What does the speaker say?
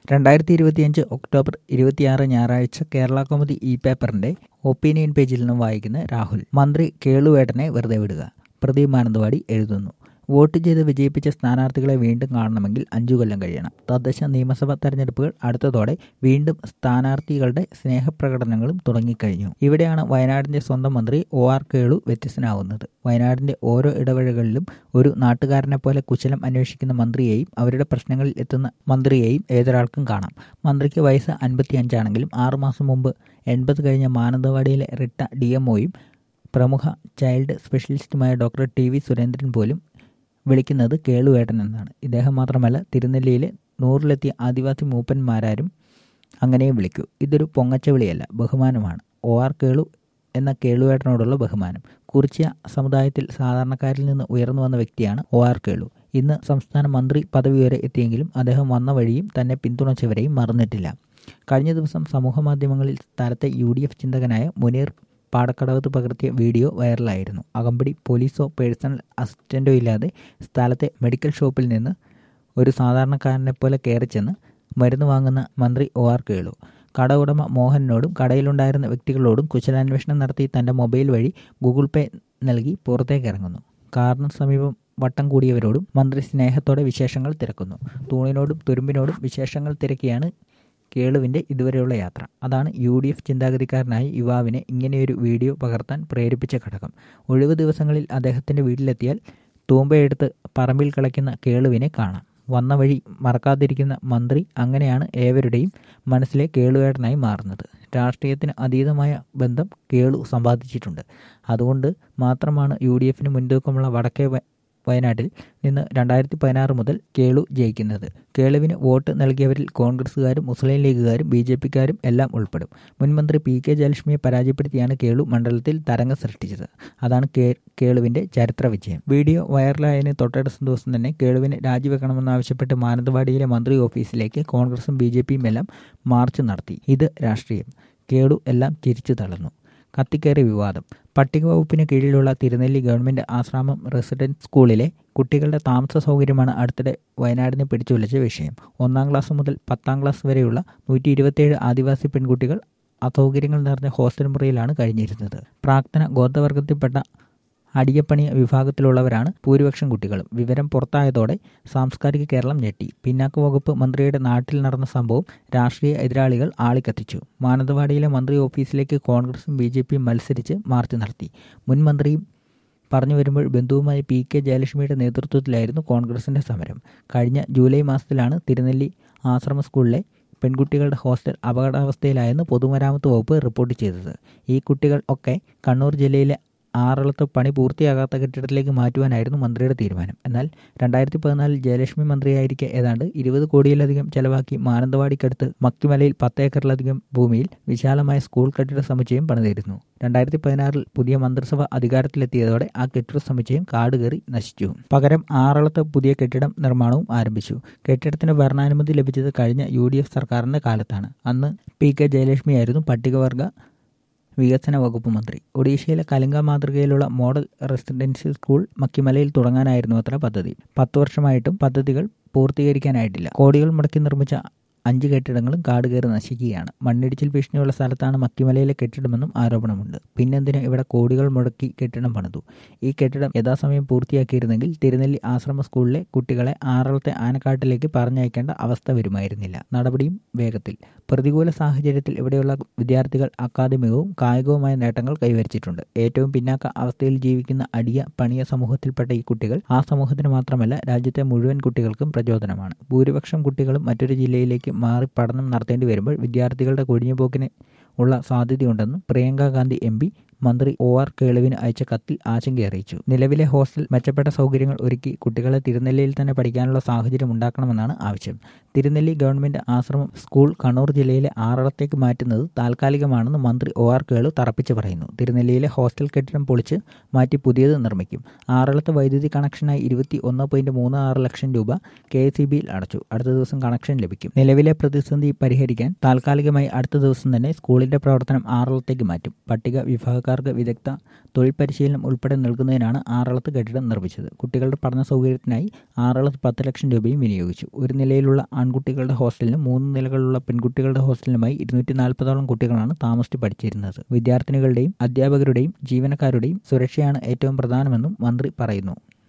രണ്ടായിരത്തി ഇരുപത്തിയഞ്ച് ഒക്ടോബർ ഇരുപത്തിയാറ് ഞായറാഴ്ച കേരള കൗമുദി ഇ പേപ്പറിന്റെ ഒപ്പീനിയൻ പേജിൽ നിന്നും വായിക്കുന്ന രാഹുൽ മന്ത്രി കേളുവേട്ടനെ വെറുതെ വിടുക പ്രദീപ് മാനന്തവാടി എഴുതുന്നു വോട്ട് ചെയ്ത് വിജയിപ്പിച്ച സ്ഥാനാർത്ഥികളെ വീണ്ടും കാണണമെങ്കിൽ അഞ്ചു കൊല്ലം കഴിയണം തദ്ദേശ നിയമസഭാ തെരഞ്ഞെടുപ്പുകൾ അടുത്തതോടെ വീണ്ടും സ്ഥാനാർത്ഥികളുടെ സ്നേഹപ്രകടനങ്ങളും തുടങ്ങിക്കഴിഞ്ഞു ഇവിടെയാണ് വയനാടിന്റെ സ്വന്തം മന്ത്രി ഒ ആർ കേളു വ്യത്യസ്തനാവുന്നത് വയനാടിന്റെ ഓരോ ഇടവഴികളിലും ഒരു നാട്ടുകാരനെ പോലെ കുശലം അന്വേഷിക്കുന്ന മന്ത്രിയെയും അവരുടെ പ്രശ്നങ്ങളിൽ എത്തുന്ന മന്ത്രിയെയും ഏതൊരാൾക്കും കാണാം മന്ത്രിക്ക് വയസ്സ് അൻപത്തി അഞ്ചാണെങ്കിലും ആറുമാസം മുമ്പ് എൺപത് കഴിഞ്ഞ മാനന്തവാടിയിലെ റിട്ട ഡി എംഒയും പ്രമുഖ ചൈൽഡ് സ്പെഷ്യലിസ്റ്റുമായ ഡോക്ടർ ടി വി സുരേന്ദ്രൻ പോലും വിളിക്കുന്നത് കേളുവേട്ടൻ എന്നാണ് ഇദ്ദേഹം മാത്രമല്ല തിരുനെല്ലിയിലെ നൂറിലെത്തിയ ആദിവാസി മൂപ്പന്മാരാരും അങ്ങനെയും വിളിക്കൂ ഇതൊരു പൊങ്ങച്ച വിളിയല്ല ബഹുമാനമാണ് ഒ ആർ കേളു എന്ന കേളുവേട്ടനോടുള്ള ബഹുമാനം കുറിച്യ സമുദായത്തിൽ സാധാരണക്കാരിൽ നിന്ന് ഉയർന്നു വന്ന വ്യക്തിയാണ് ഒ ആർ കേളു ഇന്ന് സംസ്ഥാന മന്ത്രി പദവി വരെ എത്തിയെങ്കിലും അദ്ദേഹം വന്ന വഴിയും തന്നെ പിന്തുണച്ചവരെയും മറന്നിട്ടില്ല കഴിഞ്ഞ ദിവസം സമൂഹമാധ്യമങ്ങളിൽ സ്ഥലത്തെ യു ഡി എഫ് ചിന്തകനായ മുനീർ പാടക്കടവത്ത് പകർത്തിയ വീഡിയോ വൈറലായിരുന്നു അകമ്പടി പോലീസോ പേഴ്സണൽ അസിസ്റ്റൻറ്റോ ഇല്ലാതെ സ്ഥലത്തെ മെഡിക്കൽ ഷോപ്പിൽ നിന്ന് ഒരു സാധാരണക്കാരനെ പോലെ കയറി ചെന്ന് മരുന്ന് വാങ്ങുന്ന മന്ത്രി ഒ ആർ കേളു കട ഉടമ മോഹനോടും കടയിലുണ്ടായിരുന്ന വ്യക്തികളോടും കുശലാന്വേഷണം നടത്തി തൻ്റെ മൊബൈൽ വഴി ഗൂഗിൾ പേ നൽകി പുറത്തേക്ക് ഇറങ്ങുന്നു കാറിന് സമീപം വട്ടം കൂടിയവരോടും മന്ത്രി സ്നേഹത്തോടെ വിശേഷങ്ങൾ തിരക്കുന്നു തൂണിനോടും തുരുമ്പിനോടും വിശേഷങ്ങൾ തിരക്കിയാണ് കേളുവിൻ്റെ ഇതുവരെയുള്ള യാത്ര അതാണ് യു ഡി എഫ് ചിന്താഗതിക്കാരനായ യുവാവിനെ ഇങ്ങനെയൊരു വീഡിയോ പകർത്താൻ പ്രേരിപ്പിച്ച ഘടകം ഒഴിവ് ദിവസങ്ങളിൽ അദ്ദേഹത്തിൻ്റെ വീട്ടിലെത്തിയാൽ തൂമ്പയെടുത്ത് പറമ്പിൽ കളിക്കുന്ന കേളുവിനെ കാണാം വന്ന വഴി മറക്കാതിരിക്കുന്ന മന്ത്രി അങ്ങനെയാണ് ഏവരുടെയും മനസ്സിലെ കേളുവേട്ടനായി മാറുന്നത് രാഷ്ട്രീയത്തിന് അതീതമായ ബന്ധം കേളു സമ്പാദിച്ചിട്ടുണ്ട് അതുകൊണ്ട് മാത്രമാണ് യു ഡി എഫിന് മുൻതൂക്കമുള്ള വടക്കേ വയനാട്ടിൽ നിന്ന് രണ്ടായിരത്തി പതിനാറ് മുതൽ കേളു ജയിക്കുന്നത് കേളുവിന് വോട്ട് നൽകിയവരിൽ കോൺഗ്രസുകാരും മുസ്ലിം ലീഗുകാരും ബി ജെ പിക്കാരും എല്ലാം ഉൾപ്പെടും മുൻമന്ത്രി പി കെ ജയലക്ഷ്മിയെ പരാജയപ്പെടുത്തിയാണ് കേളു മണ്ഡലത്തിൽ തരംഗം സൃഷ്ടിച്ചത് അതാണ് കേ കേളുവിന്റെ ചരിത്ര വിജയം വീഡിയോ വൈറലായതിന് തൊട്ടടുത്ത ദിവസം തന്നെ കേളുവിന് രാജിവെക്കണമെന്നാവശ്യപ്പെട്ട് മാനന്തവാടിയിലെ മന്ത്രി ഓഫീസിലേക്ക് കോൺഗ്രസും ബി ജെ പിയും എല്ലാം മാർച്ച് നടത്തി ഇത് രാഷ്ട്രീയം കേളു എല്ലാം തിരിച്ചു തള്ളുന്നു കത്തിക്കേറിയ വിവാദം പട്ടിക വകുപ്പിന് കീഴിലുള്ള തിരുനെല്ലി ഗവൺമെൻറ് ആശ്രാമം റെസിഡൻസ് സ്കൂളിലെ കുട്ടികളുടെ താമസ സൗകര്യമാണ് അടുത്തിടെ വയനാടിനെ പിടിച്ചുലച്ച വിഷയം ഒന്നാം ക്ലാസ് മുതൽ പത്താം ക്ലാസ് വരെയുള്ള നൂറ്റി ഇരുപത്തിയേഴ് ആദിവാസി പെൺകുട്ടികൾ അസൗകര്യങ്ങൾ നിറഞ്ഞ ഹോസ്റ്റൽ മുറിയിലാണ് കഴിഞ്ഞിരുന്നത് പ്രാക്തന ഗോത്രവർഗത്തിൽപ്പെട്ട അടിയപ്പണി വിഭാഗത്തിലുള്ളവരാണ് ഭൂരിപക്ഷം കുട്ടികളും വിവരം പുറത്തായതോടെ സാംസ്കാരിക കേരളം ഞെട്ടി പിന്നാക്ക വകുപ്പ് മന്ത്രിയുടെ നാട്ടിൽ നടന്ന സംഭവം രാഷ്ട്രീയ എതിരാളികൾ ആളിക്കത്തിച്ചു മാനന്തവാടിയിലെ മന്ത്രി ഓഫീസിലേക്ക് കോൺഗ്രസും ബി ജെ പിയും മത്സരിച്ച് മാർച്ച് നടത്തി മുൻ മന്ത്രിയും പറഞ്ഞു വരുമ്പോൾ ബന്ധുവുമായ പി കെ ജയലക്ഷ്മിയുടെ നേതൃത്വത്തിലായിരുന്നു കോൺഗ്രസിന്റെ സമരം കഴിഞ്ഞ ജൂലൈ മാസത്തിലാണ് തിരുനെല്ലി ആശ്രമ സ്കൂളിലെ പെൺകുട്ടികളുടെ ഹോസ്റ്റൽ അപകടാവസ്ഥയിലായെന്ന് പൊതുമരാമത്ത് വകുപ്പ് റിപ്പോർട്ട് ചെയ്തത് ഈ കുട്ടികൾ ഒക്കെ കണ്ണൂർ ജില്ലയിലെ ആറളത്ത് പണി പൂർത്തിയാകാത്ത കെട്ടിടത്തിലേക്ക് മാറ്റുവാനായിരുന്നു മന്ത്രിയുടെ തീരുമാനം എന്നാൽ രണ്ടായിരത്തി പതിനാലിൽ ജയലക്ഷ്മി മന്ത്രിയായിരിക്കെ ഏതാണ്ട് ഇരുപത് കോടിയിലധികം ചെലവാക്കി മാനന്തവാടിക്കടുത്ത് മക്കിമലയിൽ പത്ത് ഏക്കറിലധികം ഭൂമിയിൽ വിശാലമായ സ്കൂൾ കെട്ടിട സമുച്ചയം പണിതിരുന്നു രണ്ടായിരത്തി പതിനാറിൽ പുതിയ മന്ത്രിസഭ അധികാരത്തിലെത്തിയതോടെ ആ കെട്ടിട സമുച്ചയം കാടുകയറി നശിച്ചു പകരം ആറളത്ത് പുതിയ കെട്ടിടം നിർമ്മാണവും ആരംഭിച്ചു കെട്ടിടത്തിന് ഭരണാനുമതി ലഭിച്ചത് കഴിഞ്ഞ യു ഡി എഫ് സർക്കാരിന്റെ കാലത്താണ് അന്ന് പി കെ ജയലക്ഷ്മിയായിരുന്നു പട്ടികവർഗ വികസന വകുപ്പ് മന്ത്രി ഒഡീഷയിലെ കലിംഗ മാതൃകയിലുള്ള മോഡൽ റെസിഡൻഷ്യൽ സ്കൂൾ മക്കിമലയിൽ തുടങ്ങാനായിരുന്നു അത്ര പദ്ധതി പത്ത് വർഷമായിട്ടും പദ്ധതികൾ പൂർത്തീകരിക്കാനായിട്ടില്ല കോടികൾ മുടക്കി നിർമ്മിച്ച അഞ്ച് കെട്ടിടങ്ങളും കാട് കയറി നശിക്കുകയാണ് മണ്ണിടിച്ചിൽ ഭീഷണിയുള്ള സ്ഥലത്താണ് മക്കിമലയിലെ കെട്ടിടമെന്നും ആരോപണമുണ്ട് പിന്നെന്തിന് ഇവിടെ കോടികൾ മുടക്കി കെട്ടിടം പണിതു ഈ കെട്ടിടം യഥാസമയം പൂർത്തിയാക്കിയിരുന്നെങ്കിൽ തിരുനെല്ലി ആശ്രമ സ്കൂളിലെ കുട്ടികളെ ആറളത്തെ ആനക്കാട്ടിലേക്ക് പറഞ്ഞയക്കേണ്ട അവസ്ഥ വരുമായിരുന്നില്ല നടപടിയും വേഗത്തിൽ പ്രതികൂല സാഹചര്യത്തിൽ ഇവിടെയുള്ള വിദ്യാർത്ഥികൾ അക്കാദമികവും കായികവുമായ നേട്ടങ്ങൾ കൈവരിച്ചിട്ടുണ്ട് ഏറ്റവും പിന്നാക്ക അവസ്ഥയിൽ ജീവിക്കുന്ന അടിയ പണിയ സമൂഹത്തിൽപ്പെട്ട ഈ കുട്ടികൾ ആ സമൂഹത്തിന് മാത്രമല്ല രാജ്യത്തെ മുഴുവൻ കുട്ടികൾക്കും പ്രചോദനമാണ് ഭൂരിപക്ഷം കുട്ടികളും മറ്റൊരു ജില്ലയിലേക്ക് മാറി പഠനം നടത്തേണ്ടി വരുമ്പോൾ വിദ്യാർത്ഥികളുടെ കൊഴിഞ്ഞുപോക്കിന് ഉള്ള സാധ്യതയുണ്ടെന്നും പ്രിയങ്ക ഗാന്ധി എം പി മന്ത്രി ഒ ആർ കേളുവിന് അയച്ച കത്തിൽ ആശങ്ക അറിയിച്ചു നിലവിലെ ഹോസ്റ്റൽ മെച്ചപ്പെട്ട സൗകര്യങ്ങൾ ഒരുക്കി കുട്ടികളെ തിരുനെല്ലിയിൽ തന്നെ പഠിക്കാനുള്ള സാഹചര്യം ഉണ്ടാക്കണമെന്നാണ് ആവശ്യം തിരുനെല്ലി ഗവൺമെന്റ് ആശ്രമം സ്കൂൾ കണ്ണൂർ ജില്ലയിലെ ആറളത്തേക്ക് മാറ്റുന്നത് താൽക്കാലികമാണെന്ന് മന്ത്രി ഒ ആർ കേളു തറപ്പിച്ച് പറയുന്നു തിരുനെല്ലിയിലെ ഹോസ്റ്റൽ കെട്ടിടം പൊളിച്ച് മാറ്റി പുതിയത് നിർമ്മിക്കും ആറളത്ത് വൈദ്യുതി കണക്ഷനായി ഇരുപത്തി ഒന്ന് പോയിന്റ് മൂന്ന് ആറ് ലക്ഷം രൂപ കെ എസ് ബിയിൽ അടച്ചു അടുത്ത ദിവസം കണക്ഷൻ ലഭിക്കും നിലവിലെ പ്രതിസന്ധി പരിഹരിക്കാൻ താൽക്കാലികമായി അടുത്ത ദിവസം തന്നെ സ്കൂളിന്റെ പ്രവർത്തനം ആറളത്തേക്ക് മാറ്റും പട്ടിക വിഭാഗ ജോലിക്കാർക്ക് വിദഗ്ധ തൊഴിൽ പരിശീലനം ഉൾപ്പെടെ നൽകുന്നതിനാണ് ആറളത്ത് കെട്ടിടം നിർമ്മിച്ചത് കുട്ടികളുടെ പഠന സൗകര്യത്തിനായി ആറളത്ത് പത്ത് ലക്ഷം രൂപയും വിനിയോഗിച്ചു ഒരു നിലയിലുള്ള ആൺകുട്ടികളുടെ ഹോസ്റ്റലിനും മൂന്ന് നിലകളുള്ള പെൺകുട്ടികളുടെ ഹോസ്റ്റലിനുമായി ഇരുന്നൂറ്റി നാൽപ്പതോളം കുട്ടികളാണ് താമസിച്ച് പഠിച്ചിരുന്നത് വിദ്യാർത്ഥിനികളുടെയും അധ്യാപകരുടെയും ജീവനക്കാരുടെയും സുരക്ഷയാണ് ഏറ്റവും പ്രധാനമെന്നും മന്ത്രി പറയുന്നു